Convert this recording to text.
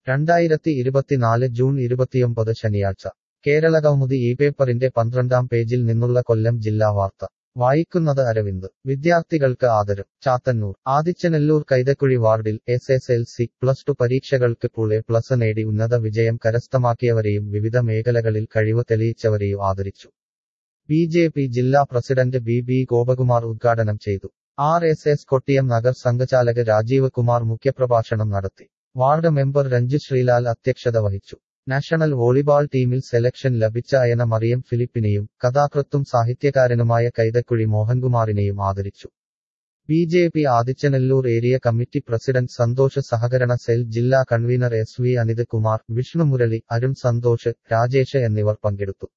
രണ്ടായിരത്തി ഇരുപത്തിനാല് ജൂൺ ഇരുപത്തിയൊമ്പത് ശനിയാഴ്ച കേരളകൗമുദി ഈ പേപ്പറിന്റെ പന്ത്രണ്ടാം പേജിൽ നിന്നുള്ള കൊല്ലം ജില്ലാ വാർത്ത വായിക്കുന്നത് അരവിന്ദ് വിദ്യാർത്ഥികൾക്ക് ആദരം ചാത്തന്നൂർ ആദിച്ചനെല്ലൂർ കൈതക്കുഴി വാർഡിൽ S S L C plus two പരീക്ഷകൾക്ക് പൂൾ എ പ്ലസ് നേടി ഉന്നത വിജയം കരസ്ഥമാക്കിയവരെയും വിവിധ മേഖലകളിൽ കഴിവ് തെളിയിച്ചവരെയും ആദരിച്ചു ബി ജെ പി ജില്ലാ പ്രസിഡന്റ് ബി ബി ഗോപകുമാർ ഉദ്ഘാടനം ചെയ്തു R S S Kottiyam Nagar സംഘചാലക് രാജീവ് കുമാർ മുഖ്യപ്രഭാഷണം നടത്തി വാർഡ് മെമ്പർ രഞ്ജു ശ്രീലാൽ അധ്യക്ഷത വഹിച്ചു നാഷണൽ വോളിബാൾ ടീമിൽ സെലക്ഷൻ ലഭിച്ച അയന മറിയം ഫിലിപ്പിനെയും കഥാകൃത്തും സാഹിത്യകാരനുമായ കൈതക്കുഴി മോഹൻകുമാറിനെയും ആദരിച്ചു B J P Adichanallur area committee president Santhosh സഹകരണ സെൽ ജില്ലാ convener S V Anith Kumar Vishnumurali Arun Santhosh Rajesh എന്നിവർ പങ്കെടുത്തു